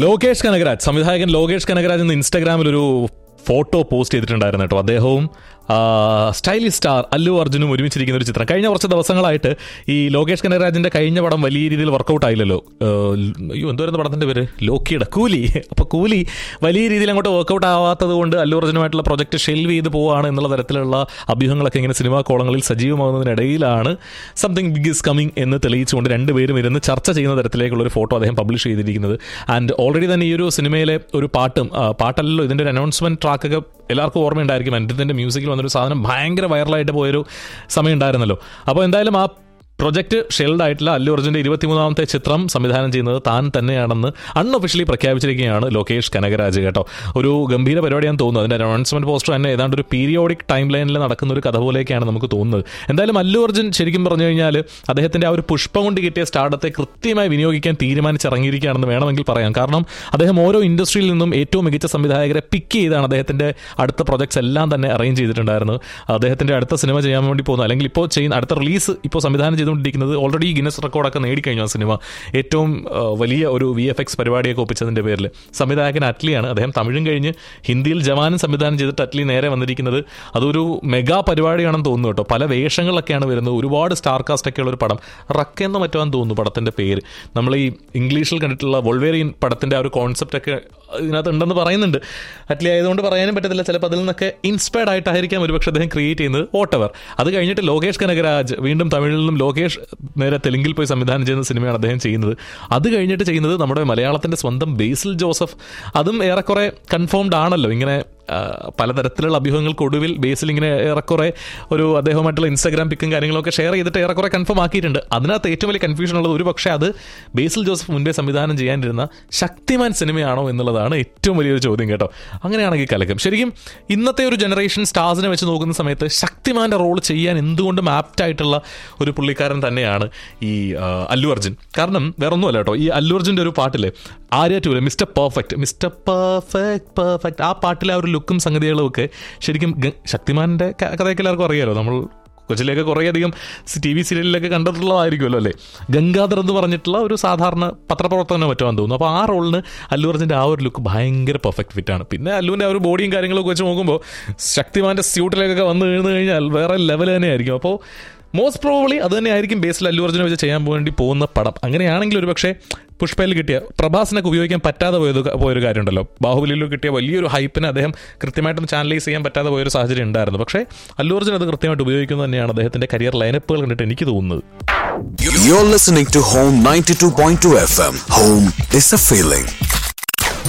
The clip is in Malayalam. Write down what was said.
ലോകേഷ് കനകരാജ് സംവിധായകൻ ലോകേഷ് കനകരാജ് ഇന്ന് ഇൻസ്റ്റാഗ്രാമിൽ ഒരു ഫോട്ടോ പോസ്റ്റ് ചെയ്തിട്ടുണ്ടായിരുന്നു കേട്ടോ അദ്ദേഹവും സ്റ്റൈലിഷ് സ്റ്റാർ അല്ലു അർജുനും ഒരുമിച്ചിരിക്കുന്ന ഒരു ചിത്രം കഴിഞ്ഞ കുറച്ച് ദിവസങ്ങളായിട്ട് ഈ ലോകേഷ് കനകരാജിന്റെ കഴിഞ്ഞ പടം വലിയ രീതിയിൽ വർക്കൗട്ട് ആയില്ലല്ലോ ഏഹ്, അയ്യോ എന്തോരുന്ന പടത്തിന്റെ പേര് ലോക്കിയുടെ കൂലി അപ്പോൾ കൂലി വലിയ രീതിയിൽ അങ്ങോട്ട് വർക്കൗട്ട് ആവാത്തത് കൊണ്ട് അല്ലു അർജുനുമായിട്ടുള്ള പ്രൊജക്ട് ഷെൽവ് ചെയ്ത് പോവാണ് എന്നുള്ള തരത്തിലുള്ള അഭ്യൂഹങ്ങളൊക്കെ ഇങ്ങനെ സിനിമാ കോളങ്ങളിൽ സജീവമാകുന്നതിനിടയിലാണ് സംതിങ് ബിഗ് ഇസ് കമ്മിങ് എന്ന് തെളിയിച്ചുകൊണ്ട് രണ്ടുപേരും ഇരുന്ന് ചർച്ച ചെയ്യുന്ന തരത്തിലേക്കുള്ള ഒരു ഫോട്ടോ അദ്ദേഹം പബ്ലിഷ് ചെയ്തിരിക്കുന്നത് ആൻഡ് ഓൾറെഡി തന്നെ ഈ ഒരു സിനിമയിലെ ഒരു പാട്ടും ആ, പാട്ടല്ലല്ലോ ഇതിൻ്റെ ഒരു അനൗൺസ്മെന്റ് ട്രാക്കൊക്കെ എല്ലാവർക്കും ഓർമ്മയുണ്ടായിരിക്കും എൻ്റെ മ്യൂസിക്കിൽ വന്നൊരു സാധനം ഭയങ്കര വൈറലായിട്ട് പോയൊരു സമയം ഉണ്ടായിരുന്നല്ലോ അപ്പോൾ എന്തായാലും ആ പ്രൊജക്ട് ഷെൽഡ് ആയിട്ടുള്ള അല്ലു അർജുൻ്റെ ഇരുപത്തിമൂന്നാമത്തെ ചിത്രം സംവിധാനം ചെയ്യുന്നത് താൻ തന്നെയാണെന്ന് അൺഒഫീഷ്യലി പ്രഖ്യാപിച്ചിരിക്കുകയാണ് ലോകേഷ് കനകരാജ് കേട്ടോ ഒരു ഗംഭീര പരിപാടിയാണെന്ന് തോന്നുന്നു അതിൻ്റെ അനൗൺസ്മെന്റ് പോസ്റ്റർ തന്നെ ഏതാണ്ട് ഒരു പീരിയോഡിക് ടൈം ലൈനിൽ നടക്കുന്ന ഒരു കഥ പോലെയൊക്കെയാണ് നമുക്ക് തോന്നുന്നത് എന്തായാലും അല്ലു അർജുൻ ശരിക്കും പറഞ്ഞു കഴിഞ്ഞാൽ അദ്ദേഹത്തിൻ്റെ ആ ഒരു പുഷ്പം കൊണ്ട് കിട്ടിയ സ്റ്റാർഡത്തെ കൃത്യമായി വിനിയോഗിക്കാൻ തീരുമാനിച്ചിറങ്ങിയിരിക്കുകയാണെന്ന് വേണമെങ്കിൽ പറയാം കാരണം അദ്ദേഹം ഓരോ ഇൻഡസ്ട്രിയിൽ നിന്നും ഏറ്റവും മികച്ച സംവിധായകരെ പിക്ക് ചെയ്താണ് അദ്ദേഹത്തിൻ്റെ അടുത്ത പ്രൊജക്ട്സ് എല്ലാം തന്നെ അറേഞ്ച് ചെയ്തിട്ടുണ്ടായിരുന്നത് അദ്ദേഹത്തിൻ്റെ അടുത്ത സിനിമ ചെയ്യാൻ വേണ്ടി പോകുന്നത് അല്ലെങ്കിൽ ഇപ്പോൾ ചെയ്യുന്ന അടുത്ത റിലീസ് ഇപ്പോൾ സംവിധാനം ചെയ്തുകൊണ്ടിരിക്കുന്നത് ഓൾറെഡി ഗിനസ് റെക്കോർഡൊക്കെ നേടിക്കഴിഞ്ഞു ആ സിനിമ ഏറ്റവും ആ, വലിയ ഒരു വി എഫ് എക്സ് പരിപാടിയൊക്കെ ഒപ്പിച്ചതിൻ്റെ പേരിൽ സംവിധായകൻ അറ്റ്ലിയാണ് അദ്ദേഹം തമിഴും കഴിഞ്ഞ് ഹിന്ദിയിൽ ജവാനും സംവിധാനം ചെയ്തിട്ട് അറ്റ്ലി നേരെ വന്നിരിക്കുന്നത് അതൊരു മെഗാ പരിപാടിയാണെന്ന് തോന്നുന്നു കേട്ടോ പല വേഷങ്ങളിലൊക്കെയാണ് വരുന്നത് ഒരുപാട് സ്റ്റാർ കാസ്റ്റ് ഒക്കെയുള്ള ഒരു പടം റക്ക് എന്ന് മറ്റുവാൻ തോന്നുന്നു പടത്തിൻ്റെ പേര് നമ്മൾ ഈ ഇംഗ്ലീഷിൽ കണ്ടിട്ടുള്ള വോൾവേറിയൻ പടത്തിൻ്റെ ആ ഒരു കോൺസെപ്റ്റ് ഒക്കെ ഇതിനകത്ത് ഉണ്ടെന്ന് പറയുന്നുണ്ട് അറ്റ്ലി ആയതുകൊണ്ട് പറയാനും പറ്റത്തില്ല ചിലപ്പോൾ അതിൽ നിന്നൊക്കെ ഇൻസ്പയർഡ് ആയിട്ടായിരിക്കാം ഒരുപക്ഷെ അദ്ദേഹം ക്രിയേറ്റ് ചെയ്യുന്നത് വോട്ടവർ അത് കഴിഞ്ഞിട്ട് ലോകേഷ് കനകരാജ് വീണ്ടും തമിഴിൽ നിന്നും ലോകേഷ് നേരെ തെലുങ്കിൽ പോയി സംവിധാനം ചെയ്യുന്ന സിനിമയാണ് അദ്ദേഹം ചെയ്യുന്നത് അത് കഴിഞ്ഞിട്ട് ചെയ്യുന്നത് നമ്മുടെ മലയാളത്തിൻ്റെ സ്വന്തം ബേസിൽ ജോസഫ് അതും ഏറെക്കുറെ കൺഫേംഡ് ആണല്ലോ ഇങ്ങനെ ആ, പലതരത്തിലുള്ള അഭ്യൂഹങ്ങൾക്കൊടുവിൽ ബേസിൽ ഇങ്ങനെ ഏറെക്കുറെ ഒരു അദ്ദേഹവുമായിട്ടുള്ള ഇൻസ്റ്റാഗ്രാം പിക്കും കാര്യങ്ങളൊക്കെ ഷെയർ ചെയ്തിട്ട് ഏറെക്കുറെ കൺഫേം ആക്കിയിട്ടുണ്ട് അതിനകത്ത് ഏറ്റവും വലിയ കൺഫ്യൂഷൻ ഉള്ളത് ഒരു പക്ഷേ അത് ബേസിൽ ജോസഫ് മുൻപേ സംവിധാനം ചെയ്യാനിരുന്ന ശക്തിമാൻ സിനിമയാണോ എന്നുള്ളതാണ് ഏറ്റവും വലിയൊരു ചോദ്യം കേട്ടോ അങ്ങനെയാണെങ്കിൽ കലക്കും ശരിക്കും ഇന്നത്തെ ഒരു ജനറേഷൻ സ്റ്റാർസിനെ വെച്ച് നോക്കുന്ന സമയത്ത് ശക്തിമാന്റെ റോൾ ചെയ്യാൻ എന്തുകൊണ്ടും ആപ്റ്റ് ആയിട്ടുള്ള ഒരു പുള്ളിക്കാരൻ തന്നെയാണ് ഈ ആ, അല്ലു അർജുൻ കാരണം വേറൊന്നുമല്ല കേട്ടോ ഈ അല്ലു അർജുൻ്റെ ഒരു പാട്ടില്ലേ ആര്യ ടൂലെ mister perfect mister perfect perfect ആ പാട്ടിലെ ആ ഒരു ലുക്കും സംഗതികളും ഒക്കെ ശരിക്കും ഗ- ശക്തിമാന്റെ ക- കഥയൊക്കെ എല്ലാവർക്കും അറിയാലോ നമ്മൾ കൊച്ചിലേക്ക് കുറേയധികം ടി വി സീരിയലിലൊക്കെ കണ്ടിട്ടുള്ളതായിരിക്കുമല്ലോ അല്ലേ ഗംഗാധർ എന്ന് പറഞ്ഞിട്ടുള്ള ഒരു സാധാരണ പത്രപ്രവർത്തനം പറ്റുവാൻ തോന്നുന്നു അപ്പോൾ ആ റോളിന് അല്ലു അർജുൻ്റെ ആ ഒരു ലുക്ക് ഭയങ്കര പെർഫെക്റ്റ് ഫിറ്റാണ് പിന്നെ അല്ലുവിൻ്റെ ആ ഒരു ബോഡിയും കാര്യങ്ങളൊക്കെ വെച്ച് നോക്കുമ്പോൾ ശക്തിമാൻ്റെ സ്യൂട്ടിലേക്കൊക്കെ വന്നു വീണ് കഴിഞ്ഞാൽ വേറെ ലെവൽ തന്നെയായിരിക്കും അപ്പോൾ മോസ്റ്റ് പ്രോബിളി അത് തന്നെയായിരിക്കും ബേസിൽ അല്ലു അർജുനെ വെച്ച് ചെയ്യാൻ വേണ്ടി പോകുന്ന പടം അങ്ങനെയാണെങ്കിൽ ഒരു പക്ഷേ പുഷ്പയിൽ കിട്ടിയ പ്രഭാസിനൊക്കെ ഉപയോഗിക്കാൻ പറ്റാതെ പോയത് പോയൊരു കാര്യമുണ്ടല്ലോ ബാഹുബലിയിൽ കിട്ടിയ വലിയൊരു ഹൈപ്പിനെ അദ്ദേഹം കൃത്യമായിട്ടൊന്ന് ചാനലൈസ് ചെയ്യാൻ പറ്റാതെ പോയൊരു സാഹചര്യം ഉണ്ടായിരുന്നു പക്ഷേ അല്ലു അർജുൻ അത് കൃത്യമായിട്ട് ഉപയോഗിക്കുന്നത് തന്നെയാണ് അദ്ദേഹത്തിന്റെ കരിയർ ലൈനപ്പുകൾ കണ്ടിട്ട് എനിക്ക് തോന്നുന്നത് You're listening to Home 92.2 FM. Home is a feeling.